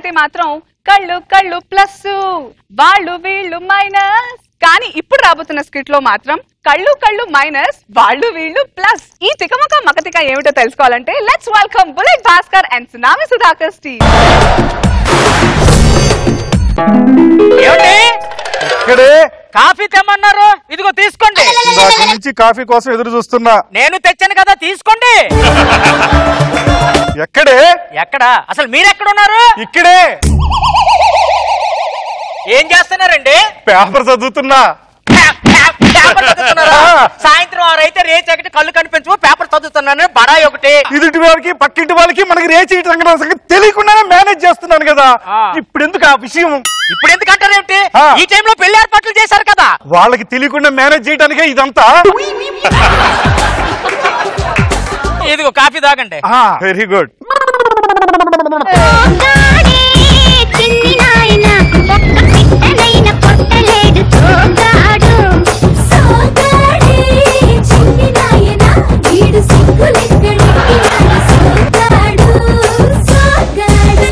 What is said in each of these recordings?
అయితే మాత్రం కళ్ళు కళ్ళు ప్లస్ వాళ్ళు వీళ్ళు మైనస్ కానీ ఇప్పుడు రాబోతున్న స్కిట్ లో మాత్రం కళ్ళు కళ్ళు మైనస్ వాళ్ళు వీళ్ళు ప్లస్ ఈ తికమక మకతిక ఏమిటో తెలుసుకోవాలంటే let's welcome bullet Bhaskar and tsunami Sudhakar Steve ఏమిటి ఇక్కడే కాఫీ తెమ్మన్నారు ఇదిగో తీసుకోండి ఇందాక నుంచి కాఫీ కోసం ఎదురు చూస్తున్నా నేను తెచ్చాను కదా తీసుకోండి ఎక్కడే ఎక్కడ అసలు మీరు ఎక్కడ ఉన్నారు ఇక్కడే ఏం చేస్తున్నారండి పేపర్ చదువుతున్నా పే- పే- పేపర్ చదువుతున్నారా? సాయంత్రం ఆరు అయితే రేచి ఒకటి కళ్ళు కనిపించు పేపర్ చదువుతున్నాను బడాయి ఒకటి ఎదుటి వారికి పక్కింటి వాళ్ళకి మనకి రేచి రంగం సంగతి తెలియకుండానే మేనేజ్ చేస్తున్నాను కదా ఆ. ఇప్పుడు ఎందుకు ఆ విషయం ఇప్పుడు ఎందుకంటారు ఏమిటి ఆ. ఈ టైంలో పెళ్లి ఏర్పాట్లు చేశారు కదా వాళ్ళకి తెలియకుండా మేనేజ్ చేయడానికే ఇదంతా ఇదిగో కాఫీ తాగండి వెరీ గుడ్ తోగాడే చిన్ని నాయన ఒక్క పిట్టనైన పొట్టలేడు తోగాడు సోగాడే చిన్ని నాయన వీడు సిగ్గులెక్కడెక్కినాడు సోగాడు సోగాడు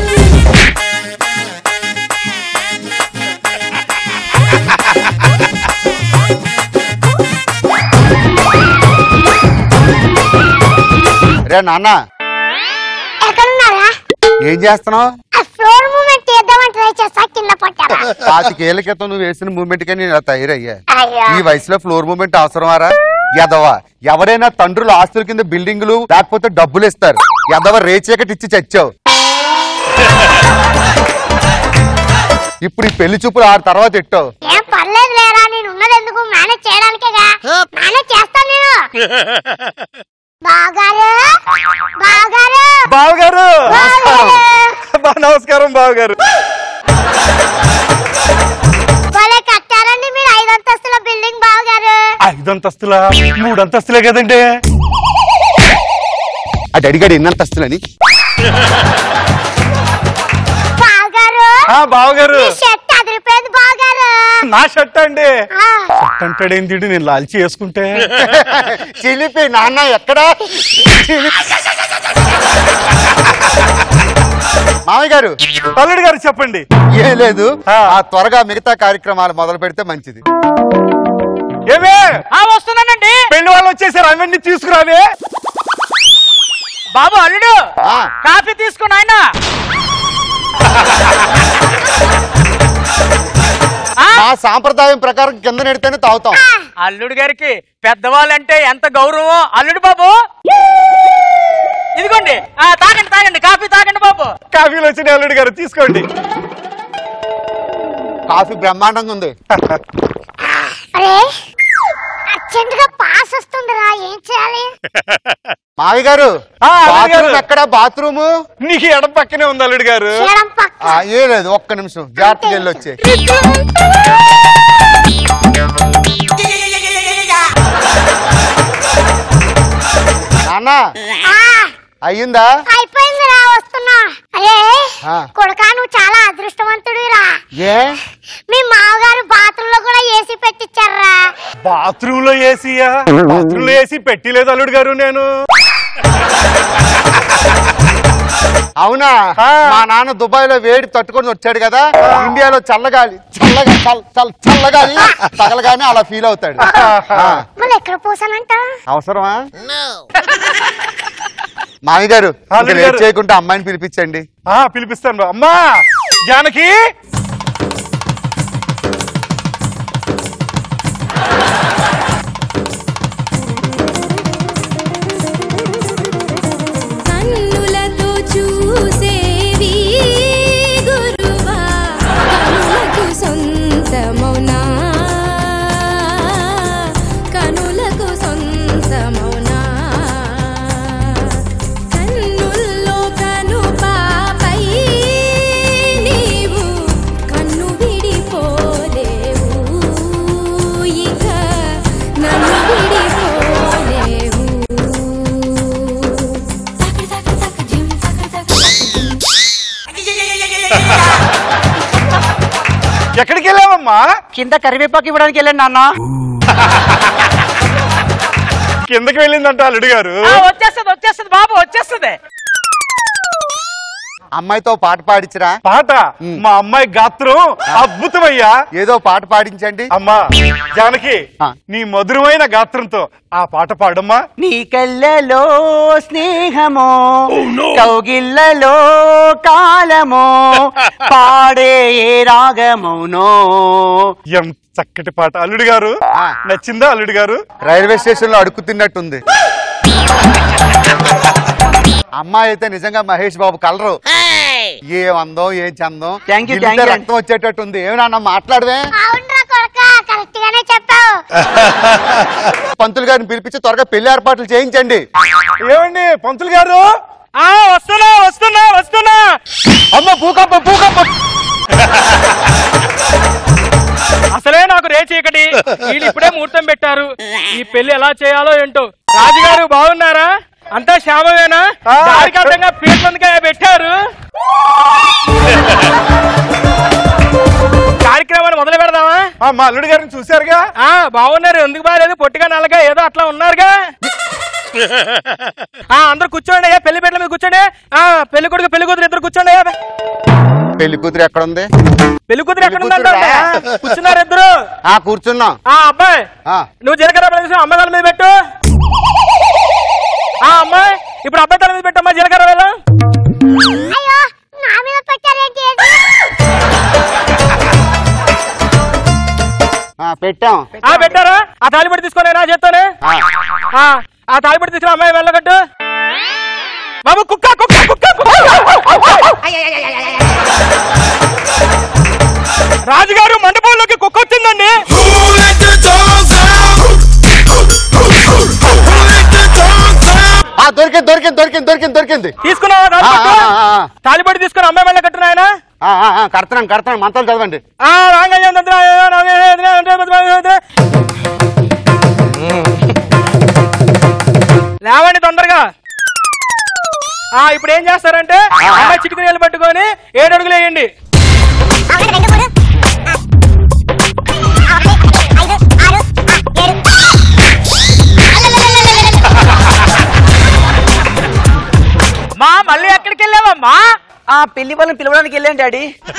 రే నాన్న ఎక్కడున్నారా ఏం చేస్తున్నావు ఆ ఫ్లోర్ మూమెంట్ చేద్దామని ట్రై చేస్తా కింద పట్టారా పాతికేళ్ల క్రితం నువ్వు వేసిన మూమెంట్ గా నేను ఇలా తయారయ్యా అయ్యో ఈ వయసులో ఫ్లోర్ మూమెంట్ అవసరమారా ఎదవ ఎవరైనా తండ్రులు ఆస్తుల కింద బిల్డింగులు లేకపోతే డబ్బులు ఇస్తారు ఎదవ రేచేకటి ఇచ్చి చచ్చావు ఇప్పుడు ఈ పెళ్లి చూపులు ఆరు తర్వాత ఎట్టావు ఏం పర్లేదు లేరా నేను ఉన్నది ఎందుకు మేనేజ్ చేయడానికేగా మేనేజ్ చేస్తాను నేను బాగారు బాగారు బావగారు బావగారు బా నమస్కారం బావగారు భలే కట్టారండి మీరు ఐదు అంతస్తుల బిల్డింగ్ బావగారు ఐదు అంతస్తులా మూడు అంతస్తులే కదండి అది అడిగాడు ఎన్నంతస్తులని బావగారు ఆ బావగారు మీ షర్ట్ అదిరిపోయింది బావగారు నా షర్ట్ అండి ఆ, షర్ట్ అంటాడేంటి నేను లాల్చి వేసుకుంటే చిలిపి నాన్న ఎక్కడా మామయ్య గారు అల్లుడు గారు చెప్పండి ఏం లేదు ఆ. ఆ త్వరగా మిగతా కార్యక్రమాలు మొదలు పెడితే మంచిది ఏమే ఆ వస్తున్నానండి పెళ్లి వాళ్ళు వచ్చేసారు అవన్నీ తీసుకురావే బాబు అల్లుడు ఆ. కాఫీ తీసుకుని ఆయన మా సాంప్రదాయం ప్రకారం కింద నెడితేనే తాగుతాం అల్లుడు గారికి పెద్దవాళ్ళంటే ఎంత గౌరవం అల్లుడు బాబు ఇదిగోండి ఆ, తాగండి తాగండి కాఫీ తాగండి బాబు కాఫీలు వచ్చినాయి అల్లుడు గారు తీసుకోండి కాఫీ బ్రహ్మాండంగా ఉంది అరే అర్జెంట్ గా పాస్ వస్తుందిరా ఏం చేయాలి మావి గారు ఆ, అల్లుడు గారు. బాత్రూమ్ ఎక్కడ బాత్రూము నీకు ఎడం పక్కనే ఉంది అల్లుడు గారు చేయడం పక్క ఆ, ఏ లేదు ఒక్క నిమిషం జాగ్రత్తగా వెళ్ళి వచ్చే నాన్న ఆ, అయ్యిందా అయిపోయిందిరా వస్తున్నా అరే ఆ. కొడుకా నువ్వు చాలా అదృష్టవంతుడిరా ఏ మీ మామగారు బాత్రూమ్ లో కూడా ఏసీ పెట్టించారా బాత్రూమ్ లో ఏసీయా బాత్రూమ్ లో ఏసీ పెట్టలేదు అల్లుడు గారు నేను అవునా ఆ. మా నాన్న దుబాయ్ లో వేడి తట్టుకొని వచ్చాడు కదా ఇండియాలో చల్లగాలి చల్లగా చల్ల చల్ల చల్లగాలి తగలగానే అలా ఫీల్ అవుతాడు ఆ. మళ్ళీ ఎక్కడ పోసానంట అవసరమా మామి గారు ఇంకా అల్లుడు లేట్ గారు. చేయకుండా అమ్మాయిని పిలిపించండి ఆ పిలిపిస్తాను రా. అమ్మా జానకి కన్నులతో చూసేవి గురువా కనులకు సొంతమౌనా కనులకు సొంతమౌనా కన్నుల్లో కను పాపై నీవు కన్ను విడిపోలేవు ఇక నన్ను విడిపోలేవు తక తక తక జిమ్ తక తక ఎక్కడికి వెళ్ళావమ్మా కింద కరివేపాకు ఇవ్వడానికి వెళ్ళండి నాన్న కిందకి వెళ్ళిందంట అల్లుడు గారు వచ్చేస్తుంది వచ్చేస్తుంది బాబు వచ్చేస్తుంది అమ్మాయితో పాట పాడించరా పాట మా అమ్మాయి గాత్రం అద్భుతమయ్యా ఏదో పాట పాడించండి అమ్మా జానకి ఆ. నీ మధురమైన గాత్రంతో ఆ పాట పాడమ్మా నీ కళ్ళలో స్నేహమో కౌగిళ్ళలో కాలమో పాడే ఏ రాగమౌనో ఎంత చక్కటి పాట అల్లుడు గారు ఆ. నచ్చిందా అల్లుడు గారు రైల్వే స్టేషన్ లో అడుక్కు తిన్నట్టుంది అమ్మాయి అయితే నిజంగా మహేష్ బాబు కలరు ఏం అందం ఏం చందం Thank you, గిల్లితే thank you. రక్తం వచ్చేటట్టుంది ఏమన్నా మాట్లాడవే అవునరా కొడక కరెక్ట్ గానే చెప్పావు పంతులు గారిని పిలిపించి త్వరగా పెళ్లి ఏర్పాట్లు చేయించండి ఏమండి పంతులు గారు ఆ వస్తున్నా వస్తున్నా వస్తున్నా అమ్మ భూకంపం భూకంపం అసలే నాకు రే చీకటి వీళ్ళు ఇప్పుడే ముహూర్తం పెట్టారు ఈ పెళ్లి ఎలా చేయాలో ఏంటో రాజుగారు బాగున్నారా అంతా శ్యామమేనా ఆ. దారికి అడ్డంగా పీట్లందుకాయ పెట్టారు కార్యక్రమాన్ని మొదలు పెడదామా ఆ, మా అల్లుడు గారిని చూశారుగా ఆ బాగున్నారు ఎందుకు బాగాలేదు పొట్టిగా నల్లగా ఏదో అట్లా ఉన్నారుగా ఆ అందరు కూర్చోండి అయ్యా పెళ్లి పెట్టల మీద కూర్చోండి ఆ పెళ్లి కొడుకు పెళ్లి కూతురు ఇద్దరు కూర్చోండి అయ్యా పెళ్లి కూతురు ఎక్కడ ఉంది పెళ్లి కూతురు ఎక్కడ పెళ్లి కూతురు ఉందంట కూర్చున్నారు ఇద్దరు ఆ కూర్చున్నాం ఆ అబ్బాయి ఆ, నువ్వు జీలకర్ర ప్రదేశం అమ్మాయి తల మీద పెట్టు ఆ అమ్మాయి ఇప్పుడు అబ్బాయి తల మీద పెట్టు అమ్మా జీలకర్ర వేళ అయ్యో నా మీద పెట్టారేంటి ఇది? ఆ, పెట్టాం ఆ పెట్టారా ఆ తాలిపడి తీసుకొని నా చేస్తానే ఆ, ఆ తాలిపడి తీసుకుని అమ్మాయి వెళ్ళగట్టు బాబు కుక్క కుక్క కుక్క కుక్క రాజుగారు మండపంలోకి కుక్క వచ్చిందండి ఆ, దొరికింది దొరికింది దొరికింది దొరికింది దొరికింది తీసుకున్నావా ఆ, తాలిపట్టు? ఆ, ఆ, ఆ. తాలిపడి తీసుకుని అమ్మాయి వెళ్ళగట్టు నాయన ఆ, ఆ, ఆ, కడతాం కడతాం మంత్రాలు చదవండి ఆ రాంగయ్య తంత్ర లేవండి తొందరగా ఆ ఇప్పుడు ఏం చేస్తారంటే అమ్మాయి చిటికి నీళ్ళు పట్టుకొని ఏడు అడుగులు వేయండి ఒకటి, రెండు, మూడు. ఆ, ఒకటి, ఐదు, ఆరు, ఆ, ఏడు. మా మళ్ళీ ఎక్కడికి వెళ్ళావమ్మా ఆ పెళ్లి వాళ్ళని పిలవడానికి వెళ్ళాను డాడీ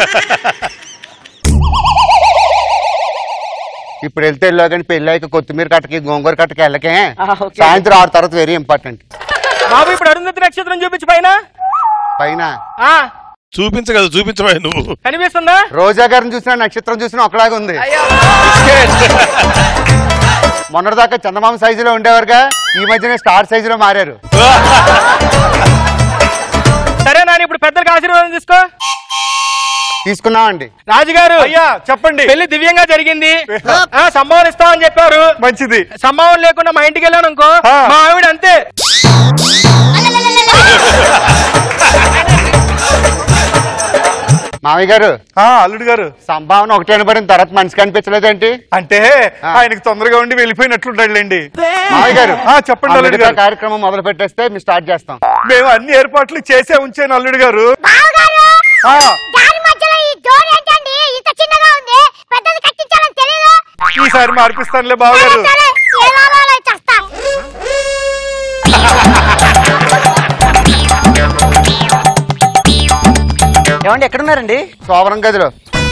ఇప్పుడు వెళ్తే వెళ్ళా కానీ పెళ్ళి అయ్యాక కొత్తిమీర కట్టకి గోంగూర కట్టకి వెళ్ళకే ఆ, ఓకే. సాయంత్రం ఆరు తర్వాత వెరీ ఇంపార్టెంట్ బాబు ఇప్పుడు అరుంధతి నక్షత్రం చూపించు పైన పైన ఆ చూపించగలదు చూపించమని నువ్వు కనిపిస్తుందా రోజా గారిని చూసినా నక్షత్రం చూసినా ఒకలాగా ఉంది మొన్నటిదాకా చందమామ సైజులో ఉండేవారుగా ఈ మధ్యనే స్టార్ సైజులో మారారు సరే నాని ఇప్పుడు పెద్దలకు ఆశీర్వాదం తీసుకో తీసుకున్నామండి రాజుగారు అయ్యా చెప్పండి పెళ్లి దివ్యంగా జరిగింది ఆ సంభావన ఇస్తామని చెప్పారు మంచిది సంభావన లేకుండా మా ఇంటికి వెళ్ళాను అనుకో ఆ. మా ఆవిడ అంతే మామయ్య గారు ఆ అల్లుడు గారు సంభావన ఒకటి అనబడిన తర్వాత మనిషి కనిపించలేదేంటి అంటే ఆ. ఆయనకి తొందరగా ఉండి వెళ్ళిపోయినట్లుంటాడులేండి మామయ్య గారు ఆ, చెప్పండి ఆ అల్లుడు మిగతా గారు కార్యక్రమం మొదలు పెట్టేస్తే మేము స్టార్ట్ చేస్తాం మేము అన్ని ఏర్పాట్లు చేసే ఉంచాను అల్లుడు గారు బావగారు ఆ, దాని మధ్యలో ఈ డోర్ ఏంటండి ఇంత చిన్నగా ఉంది పెద్దది కట్టించాలని తెలీదు ఈసారి మార్పిస్తానులే బావగారు సరే ఎలా చేస్తా ఏమండి ఎక్కడున్నారండి సోవరం గదిలో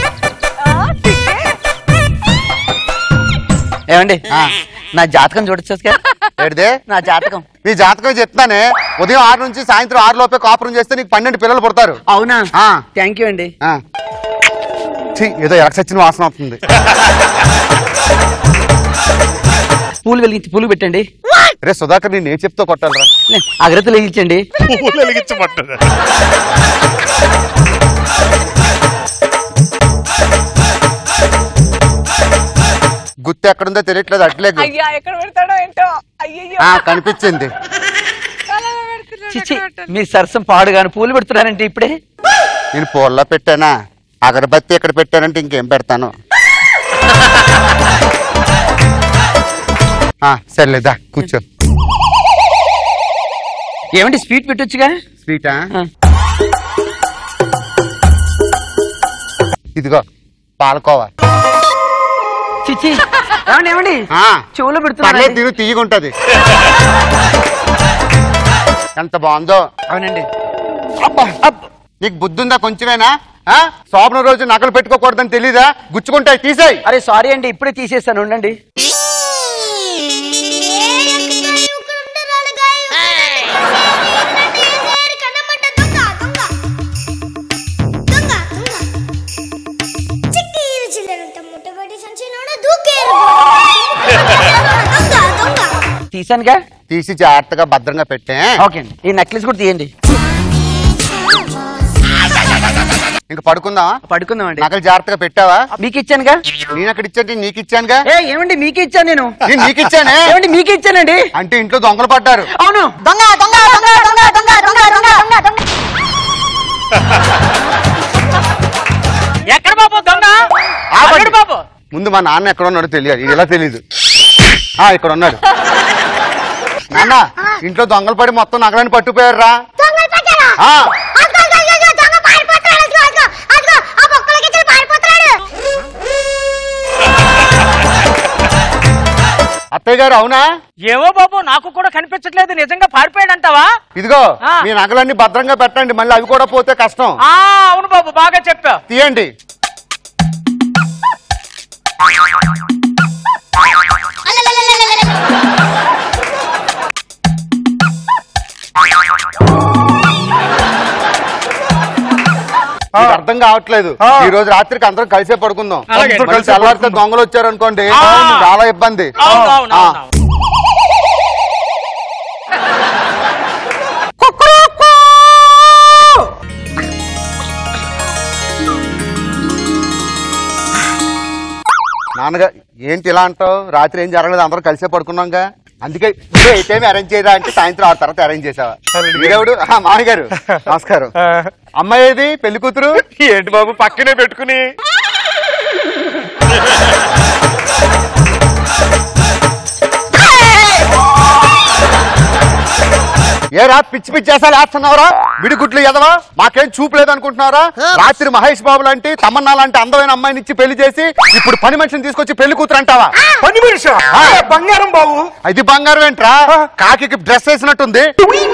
ఏమండి ఆ. నా జాతకం చూడొచ్చు కదా ఏడిదే నా జాతకం నీ జాతకం చెప్తానే ఉదయం ఆరు నుంచి సాయంత్రం ఆరు లోపే కాపురం చేస్తే నీకు పన్నెండు పిల్లలు పుడతారు అవునా ఆ. థ్యాంక్ యూ అండి ఆ. ఛీ, ఏదో ఎలక్సచ్చిన వాసన వస్తుంది పూలు వెలిగించి పూలు పెట్టండి రే సుధాకర్ నేను ఏ చెప్తో కొట్టాలరా లే, అగరత్తులు వెలిగించండి పువ్వులు వెలిగించమంటారు గుర్తు ఎక్కడుందో తెలియట్లేదు అట్లేదు అయ్యా ఎక్కడ పెడతాడో ఏంటో అయ్యయ్యో ఆ కనిపించింది కలలో పెడుతున్నాడు, చిచి ఎక్కడ పెట్టాలి? మీ సరసం పాడుగాను పూలు పెడుతున్నారంటే ఇప్పుడే నేను పూల్లో పెట్టానా అగరబత్తి ఎక్కడ పెట్టానంటే ఇంకేం పెడతాను ఆ, సర్లేదా కూర్చో ఏమండి స్వీట్ పెట్టొచ్చుగా స్వీటా ఆ. ఇదిగో పాలకోవా చిచి ఏమండి ఏమండి ఆ, చెవులో పర్లేదు పెడుతున్నారు తిను తీయగుంటది ఎంత బాగుందో అవునండి అబ్బా, అబ్బ. నీకు బుద్ధి ఉందా కొంచెమేనా ఆ? శోభన రోజు నగలు పెట్టుకోకూడదని తెలీదా గుచ్చుకుంటాయి తీసేయి అరే సారీ అండి ఇప్పుడే తీసేస్తాను ఉండండి తీసానుగా తీసి జాగ్రత్తగా భద్రంగా పెట్టే ఓకే అండి ఈ నెక్లెస్ కూడా తీయండి ఇంక పడుకుందాం పడుకుందాం అండి నగలు జాగ్రత్తగా పెట్టావా మీకు ఇచ్చానుగా నేను అక్కడ ఇచ్చాను నీకు ఇచ్చానుగా ఏ ఏమండి మీకు ఇచ్చాను నేను నేను నీకు ఇచ్చానే ఏమండి మీకు ఇచ్చానండి అంటే ఇంట్లో దొంగలు పడ్డారు అవును దొంగ దొంగ దొంగ దొంగ దొంగ దొంగ దొంగ దొంగ దొంగ ఎక్కడ బాబు దొంగ ఆపండి. ఎక్కడ బాబు ముందు మా నాన్న ఎక్కడ ఉన్నాడో తెలియాలి ఇది ఎలా తెలీదు ఆ ఇక్కడ ఉన్నాడు నాన్న ఇంట్లో దొంగలు పడి మొత్తం నగలని పట్టుపోయారు రా దొంగలు పట్టారా ఆ. అదిగో, అదిగో, అదిగో, దొంగ పారిపోతున్నాడు అదిగో, అదిగో, అదిగో, ఆ బొక్కలకి ఇద్దరు పారిపోతున్నాడు అత్తయ్య గారు అవునా ఏవో బాబు నాకు కూడా కనిపించట్లేదు నిజంగా పారిపోయాడంటావా ఇదిగో ఆ. మీ నగలన్నీ భద్రంగా పెట్టండి మళ్ళీ అవి కూడా పోతే కష్టం ఆ అవును బాబు బాగా చెప్పా తీయండి మీకు అర్థం కావట్లేదు ఆ. ఈ రోజు రాత్రికి అందరం కలిసే పడుకుందాం అలాగే. మళ్ళీ తెల్లారితే దొంగలు వచ్చారు అనుకోండి ఆ. చాలా ఇబ్బంది అవును అవును ఆ. అవును నాన్నగా ఏంటి ఇలా అంటావు రాత్రి ఏం జరగలేదు అందరం కలిసే పడుకున్నాంగా అందుకే ఇదే ఏ టైం అరేంజ్ చేయరా అంటే సాయంత్రం ఆరు తర్వాత అరేంజ్ చేసావా వీడెవడు ఆ, మామయ్య గారు నమస్కారం అమ్మాయి ఏది పెళ్లి కూతురు ఏంటి బాబు పక్కనే పెట్టుకుని ఏరా పిచ్చి పిచ్చి చేసాలు వేస్తున్నావురా విడిగుట్లు ఎదవా మాకేం చూపు లేదు అనుకుంటున్నారా రాత్రి మహేష్ బాబు లాంటి తమన్నా లాంటి అందమైన అమ్మాయిని ఇచ్చి పెళ్లి చేసి ఇప్పుడు పని మనిషిని తీసుకొచ్చి పెళ్లి కూతురు అంటావా పని మనిషి బంగారం బాబు అది బంగారం ఏంట్రా కాకి డ్రెస్ వేసినట్టుంది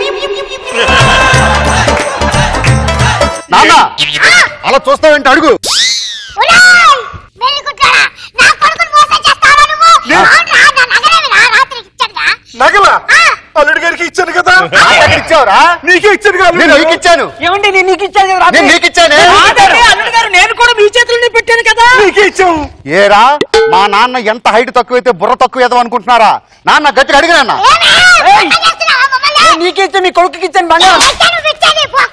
నాన్న అలా చూస్తావేంటి అడుగు ఒరేయ్! వెర్రి కుట్టాడా? నా కొడుకుని మోసం చేస్తావా నువ్వు? అవునురా, నా నగలేమిరా? రాత్రికి ఇచ్చానుగా. నగల అల్లుడి గారికి ఇచ్చాను కదా నాకెక్కడ ఇచ్చావురా నీకే ఇచ్చాను కదా నేను నీకు ఇచ్చాను ఏమండి నేను నీకు ఇచ్చాను కదా రాత్రి? నేను నీకు ఇచ్చానే కాదండి, అల్లుడు గారు నేను కూడా మీ చేతుల్లోనే పెట్టాను కదా నీకే ఇచ్చాము ఏరా మా నాన్న ఎంత హైట్ తక్కువైతే బుర్ర తక్కువ ఏదో అనుకుంటున్నారా నాన్న గట్టిగా అడిగినా ఏమే? ఏయ్! మోసం చేస్తున్నావా మమ్మల్ని? నేను నీకే ఇచ్చాను మీ కొడుకుకి ఇచ్చాను బంగారం అయితే నువ్వు ఇచ్చేది పొక్క.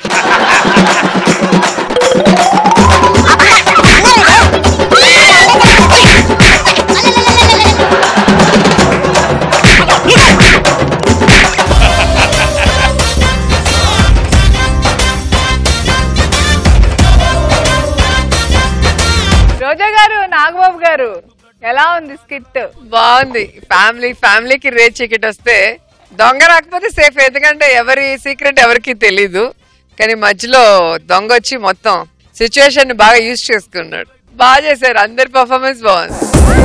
రోజా గారు నాగబాబు గారు ఎలా ఉంది స్కిట్ బాగుంది ఫ్యామిలీ ఫ్యామిలీకి రేట్ చికెట్ వస్తే దొంగ రాకపోతే సేఫ్ ఎందుకంటే ఎవరి సీక్రెట్ ఎవరికి తెలీదు కానీ మధ్యలో దొంగ వచ్చి మొత్తం సిచ్యువేషన్ ని బాగా యూజ్ చేసుకున్నాడు బాగా చేశారు అందరి పర్ఫార్మెన్స్ బాగుంది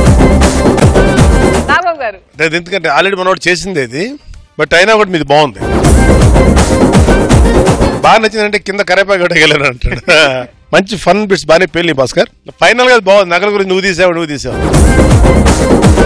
నాగబాబు గారు లేదు ఎందుకంటే ఆల్రెడీ మనోడు చేసింది ఇది బట్ అయినా కూడా మీది బాగుంది బాగా నచ్చిందంటే కింద కరేపాకు కూడా వెళ్ళాను అంటాడు మంచి ఫన్ బిట్స్ బాగానే పెళ్ళి భాస్కర్ ఫైనల్ గా బాగుంది నగల గురించి నువ్వు తీసావు నువ్వు తీసావు